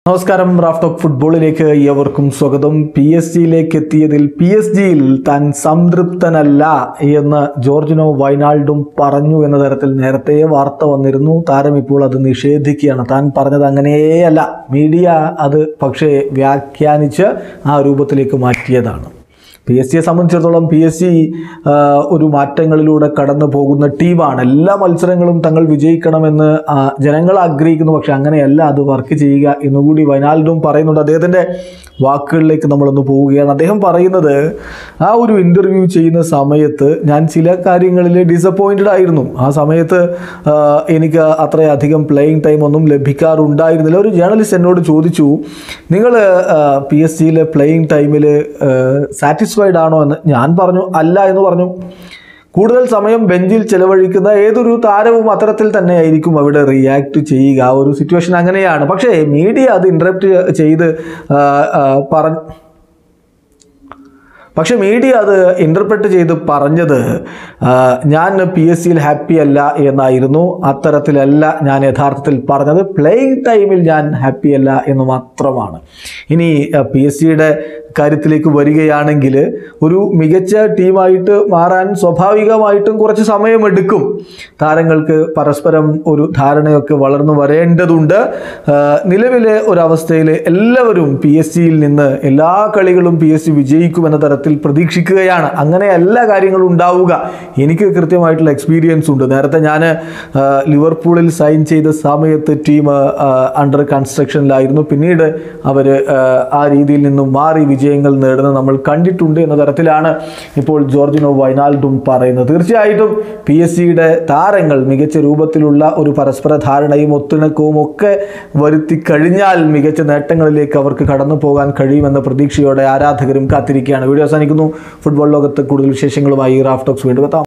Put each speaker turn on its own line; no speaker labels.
നമസ്കാരം റാഫ്റ്റോക്ക് ഫുട്ബോളിലേക്ക് ഏവർക്കും സ്വാഗതം പി എസ് ജിയിലേക്ക് എത്തിയതിൽ പി എസ് ജിയിൽ താൻ സംതൃപ്തനല്ല എന്ന് ജോർജിനോ വൈനാൾഡും പറഞ്ഞു എന്ന തരത്തിൽ നേരത്തെ വാർത്ത വന്നിരുന്നു താരം ഇപ്പോൾ അത് നിഷേധിക്കുകയാണ് താൻ പറഞ്ഞത് അങ്ങനെയല്ല മീഡിയ അത് പക്ഷേ വ്യാഖ്യാനിച്ച് ആ രൂപത്തിലേക്ക് മാറ്റിയതാണ് പി എസ് സിയെ സംബന്ധിച്ചിടത്തോളം പി എസ് സി ഒരു മാറ്റങ്ങളിലൂടെ കടന്നു പോകുന്ന ടീമാണ് എല്ലാ മത്സരങ്ങളും തങ്ങൾ വിജയിക്കണമെന്ന് ആ, ജനങ്ങൾ ആഗ്രഹിക്കുന്നു പക്ഷെ അങ്ങനെയല്ല അത് വർക്ക് ചെയ്യുക എന്നുകൂടി വയനാടിനും പറയുന്നുണ്ട് അദ്ദേഹത്തിൻ്റെ വാക്കുകളിലേക്ക് നമ്മളൊന്ന് പോവുകയാണ് അദ്ദേഹം പറയുന്നത് ആ ഒരു ഇൻ്റർവ്യൂ ചെയ്യുന്ന സമയത്ത് ഞാൻ ചില കാര്യങ്ങളിൽ ഡിസപ്പോയിൻറ്റഡ് ആയിരുന്നു ആ സമയത്ത് ആ, എനിക്ക് അത്രയധികം പ്ലേയിങ് ടൈം ഒന്നും ലഭിക്കാറുണ്ടായിരുന്നില്ല ഒരു ജേർണലിസ്റ്റ് എന്നോട് ചോദിച്ചു നിങ്ങൾ പി എസ് സിയിലെ പ്ലേയിങ് ടൈമിൽ സാറ്റിസ്ഫൈഡ് ആണോ എന്ന് ഞാൻ പറഞ്ഞു അല്ല എന്ന് പറഞ്ഞു കൂടുതൽ സമയം ബെഞ്ചിൽ ചെലവഴിക്കുന്ന ഏതൊരു താരവും അത്തരത്തിൽ തന്നെയായിരിക്കും അവിടെ റിയാക്ട് ചെയ്യുക ആ ഒരു സിറ്റുവേഷൻ അങ്ങനെയാണ് പക്ഷേ മീഡിയ അത് ഇൻറ്ററപ്റ്റ് ചെയ്ത് ആ, ആ, പറഞ്ഞ പക്ഷെ മീഡിയ അത് ഇൻ്റർപ്രറ്റ് ചെയ്ത് പറഞ്ഞത് ആ, ഞാൻ പി എസ് സിയിൽ ഹാപ്പി അല്ല എന്നായിരുന്നു അത്തരത്തിലല്ല ഞാൻ യഥാർത്ഥത്തിൽ പറഞ്ഞത് പ്ലേയിങ് ടൈമിൽ ഞാൻ ഹാപ്പി അല്ല എന്ന് മാത്രമാണ് ഇനി പി എസ് സിയുടെ കാര്യത്തിലേക്ക് വരികയാണെങ്കിൽ ഒരു മികച്ച ടീമായിട്ട് മാറാൻ സ്വാഭാവികമായിട്ടും കുറച്ച് സമയമെടുക്കും താരങ്ങൾക്ക് പരസ്പരം ഒരു ധാരണയൊക്കെ വളർന്നു വരേണ്ടതുണ്ട് ആ, നിലവിലെ ഒരവസ്ഥയിൽ എല്ലാവരും പി എസ് സിയിൽ നിന്ന് എല്ലാ കളികളും പി എസ് സി വിജയിക്കുമെന്ന തരത്തിൽ പ്രതീക്ഷിക്കുകയാണ് അങ്ങനെ എല്ലാ കാര്യങ്ങളും ഉണ്ടാവുക എനിക്ക് കൃത്യമായിട്ടുള്ള എക്സ്പീരിയൻസ് ഉണ്ട് നേരത്തെ ഞാൻ ലിവർപൂളിൽ സൈൻ ചെയ്ത സമയത്ത് ടീം അണ്ടർ കൺസ്ട്രക്ഷനിലായിരുന്നു പിന്നീട് അവർ ആ രീതിയിൽ നിന്നും മാറി വിജയങ്ങൾ നേടുന്നത് നമ്മൾ കണ്ടിട്ടുണ്ട് എന്ന തരത്തിലാണ് ഇപ്പോൾ ജോർജിനോ വൈനാൾഡും പറയുന്നത് തീർച്ചയായിട്ടും പി എസ് സിയുടെ താരങ്ങൾ മികച്ച രൂപത്തിലുള്ള ഒരു പരസ്പര ധാരണയും ഒത്തിണക്കവും ഒക്കെ വരുത്തി കഴിഞ്ഞാൽ മികച്ച നേട്ടങ്ങളിലേക്ക് അവർക്ക് കടന്നു പോകാൻ കഴിയുമെന്ന പ്രതീക്ഷയോടെ ആരാധകരും കാത്തിരിക്കുകയാണ് വീഡിയോ അവസാനിക്കുന്നു ഫുട്ബോൾ ലോകത്ത് കൂടുതൽ വിശേഷങ്ങളുമായി റാഫ്റ്റോക്സ് വീണ്ടും എത്താം